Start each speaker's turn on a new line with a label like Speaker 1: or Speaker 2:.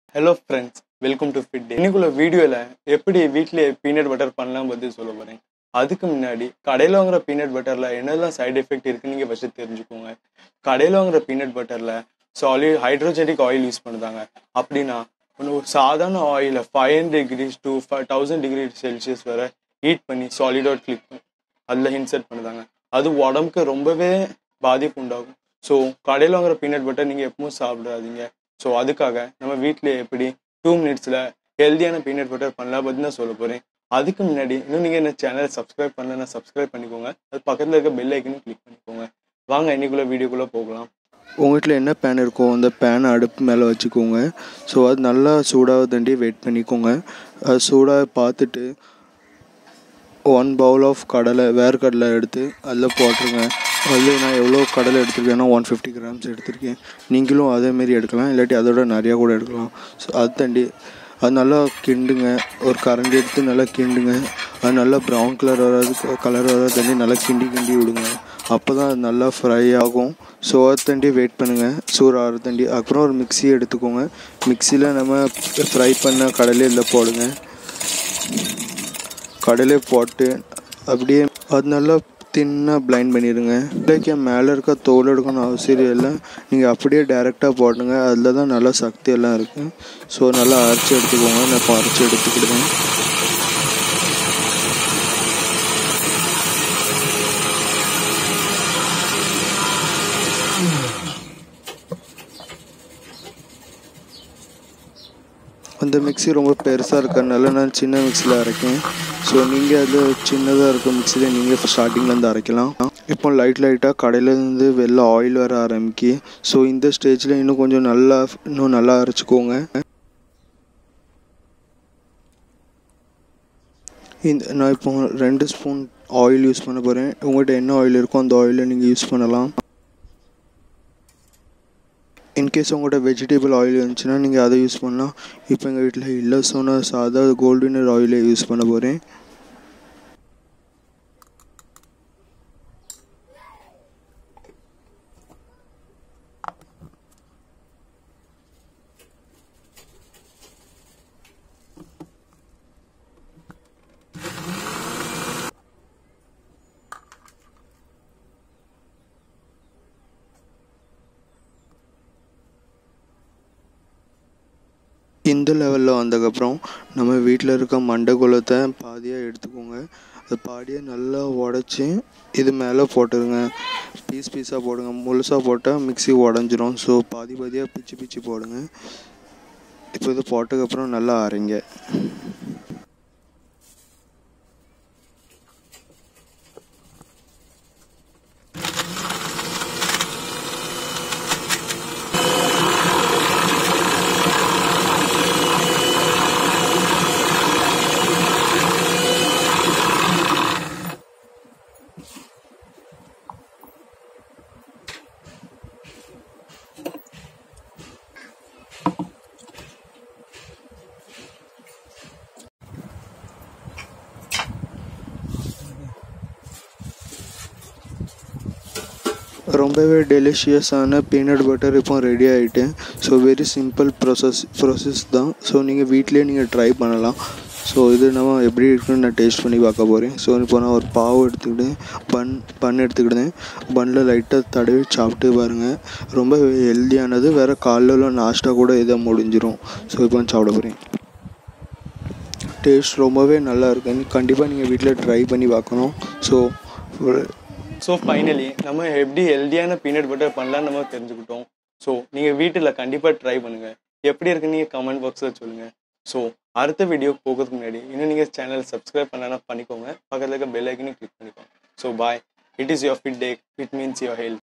Speaker 1: hello friends welcome to fit இன்னைக்குள்ள வீடியோவில் எப்படி வீட்டிலே பீனட் பட்டர் பண்ணலாம் பற்றி சொல்ல போகிறேன் அதுக்கு முன்னாடி கடையில் வாங்குற பீனட் பட்டரில் என்னெல்லாம் சைடு எஃபெக்ட் இருக்குன்னு நீங்கள் ஃபஸ்ட்டு தெரிஞ்சுக்கோங்க கடையில் வாங்குற பீனட் பட்டரில் சாலிட் ஹைட்ரோஜெனிக் ஆயில் யூஸ் பண்ணுறாங்க அப்படின்னா ஒன்று ஒரு சாதாரண ஆயிலை five hundred degrees to five thousand degree Celsius வரை ஹீட் பண்ணி சாலிடாக கிளிக் அதில் இன்சர்ட் பண்ணுறாங்க அது உடம்புக்கு ரொம்பவே பாதிப்பு உண்டாகும் ஸோ கடையில் வாங்குற பீனட் பட்டர் நீங்கள் எப்பவும் சாப்பிடாதீங்க ஸோ அதுக்காக நம்ம வீட்டில் எப்படி டூ மினிட்ஸில் ஹெல்த்தியான பீனட் பட்டர் பண்ணலாம் பற்றி நான் சொல்ல போகிறேன் அதுக்கு முன்னாடி இன்னும் நீங்கள் என்ன சேனலை சப்ஸ்கிரைப் பண்ணலன்னா சப்ஸ்கிரைப் பண்ணிக்கோங்க அது பக்கத்தில் இருக்க பெல் ஐக்கனும் கிளிக் பண்ணிக்கோங்க வாங்க இன்னைக்குள்ள வீடியோக்குள்ளே போகலாம்
Speaker 2: உங்கள் வீட்டில் என்ன பேன் இருக்கோ அந்த பேனை அடுப்பு மேலே வச்சுக்கோங்க ஸோ அது நல்லா சூடாக தண்டி வெயிட் பண்ணிக்கோங்க அது சூடாக பார்த்துட்டு ஒன் பவுல் ஆஃப் கடலை வேர்க்கடலை எடுத்து அதில் போட்டுருங்க அதில் நான் எவ்வளோ கடலை எடுத்திருக்கேன்னா ஒன் ஃபிஃப்டி கிராம்ஸ் எடுத்திருக்கேன் நீங்களும் அதேமாரி எடுக்கலாம் இல்லாட்டி அதோட நிறையா கூட எடுக்கலாம் ஸோ அது தண்டி அது நல்லா கிண்டுங்க ஒரு கரண்டி எடுத்து நல்லா கிண்டுங்க அது நல்லா ப்ரௌன் கலர் வராது கலர் வராது தண்டி நல்லா கிண்டி கிண்டி விடுங்க அப்போ தான் அது நல்லா ஃப்ரை ஆகும் ஸோ அது தண்டி வெயிட் பண்ணுங்கள் சூடு ஆறு தண்டி அப்புறம் ஒரு மிக்ஸி எடுத்துக்கோங்க மிக்சியில் நம்ம ஃப்ரை பண்ண கடலை இதில் போடுங்க கடலை போட்டு அப்படியே அது நல்லா தின்னாக பிளைண்ட் பண்ணிடுங்க இல்லைக்கு மேலே இருக்க தோல் எடுக்கணும் அவசியம் இல்லை நீங்கள் அப்படியே டைரெக்டாக போடுங்க அதில் தான் நல்லா சக்தி எல்லாம் இருக்குது ஸோ நல்லா அரைச்சி எடுத்துக்கோங்க நான் இப்போ அரைச்சி எடுத்துக்கிடுவேன் அந்த மிக்ஸி ரொம்ப பெருசாக இருக்கறனால நான் சின்ன மிக்சியில் அரைக்கேன் ஸோ நீங்கள் அது சின்னதாக இருக்க மிக்சியில் நீங்கள் ஸ்டார்டிங்லேருந்து அரைக்கலாம் இப்போ லைட் லைட்டாக கடையிலேருந்து வெளில ஆயில் வர ஆரம்பிக்கி ஸோ இந்த ஸ்டேஜில் இன்னும் கொஞ்சம் நல்லா இன்னும் நல்லா அரைச்சிக்கோங்க இந்த நான் இப்போ ரெண்டு ஸ்பூன் ஆயில் யூஸ் பண்ண போகிறேன் உங்கள்கிட்ட என்ன ஆயில் இருக்கோ அந்த ஆயிலை நீங்கள் யூஸ் பண்ணலாம் இன்கேஸ் உங்கள்கிட்ட வெஜிடபிள் ஆயில் இருந்துச்சுன்னா நீங்கள் அதை யூஸ் பண்ணலாம் இப்போ எங்கள் வீட்டில் இல்லை ஸோ நான் சாதா கோல்டினர் ஆயிலே யூஸ் பண்ண போகிறேன் இந்த லெவலில் வந்ததுக்கப்புறம் நம்ம வீட்டில் இருக்க மண்டை குளத்தை பாதியாக எடுத்துக்கோங்க அது பாதியாக நல்லா உடச்சி இது மேலே போட்டுருங்க பீஸ் பீஸாக போடுங்க முழுசாக போட்டால் மிக்ஸி உடஞ்சிரும் ஸோ பாதி பாதியாக பிச்சு பிச்சு போடுங்க இப்போ இது போட்டதுக்கப்புறம் நல்லா அரைங்க ரொம்பவே டெலிஷியஸான பீனட் பட்டர் இப்போ ரெடி ஆகிட்டு so very simple process process தான் ஸோ நீங்கள் வீட்டிலே நீங்கள் ட்ரை பண்ணலாம் ஸோ இது நம்ம எப்படி இருக்குன்னு நான் டேஸ்ட் பண்ணி பார்க்க போகிறேன் ஸோ இப்போ நான் ஒரு பாவு எடுத்துக்கிட்டு பன் பன் எடுத்துக்கிட்டேன் பன்னில் லைட்டாக தடவி சாப்பிட்டு பாருங்கள் ரொம்ப ஹெல்த்தியானது வேறு காலையில் நாஷ்டா கூட இதை முடிஞ்சிடும் ஸோ இப்போ சாப்பிட போகிறேன் டேஸ்ட் ரொம்பவே நல்லா இருக்கு கண்டிப்பாக நீங்கள் வீட்டில் ட்ரை பண்ணி பார்க்கணும் ஸோ
Speaker 1: ஸோ ஃபைனலி நம்ம எப்படி ஹெல்த்தியான பீனட் பட்டர் பண்ணலாம் நம்ம தெரிஞ்சுக்கிட்டோம் ஸோ நீங்கள் வீட்டில் கண்டிப்பாக ட்ரை பண்ணுங்கள் எப்படி இருக்குன்னு நீங்கள் கமெண்ட் பாக்ஸில் சொல்லுங்கள் ஸோ அடுத்த வீடியோ போகிறதுக்கு முன்னாடி இன்னும் நீங்கள் சேனல் சப்ஸ்கிரைப் பண்ணலாம் பண்ணிக்கோங்க பக்கத்தில் இருக்க பெல் ஐக்கனையும் கிளிக் பண்ணிக்கோங்க so bye it is your fit day it means your health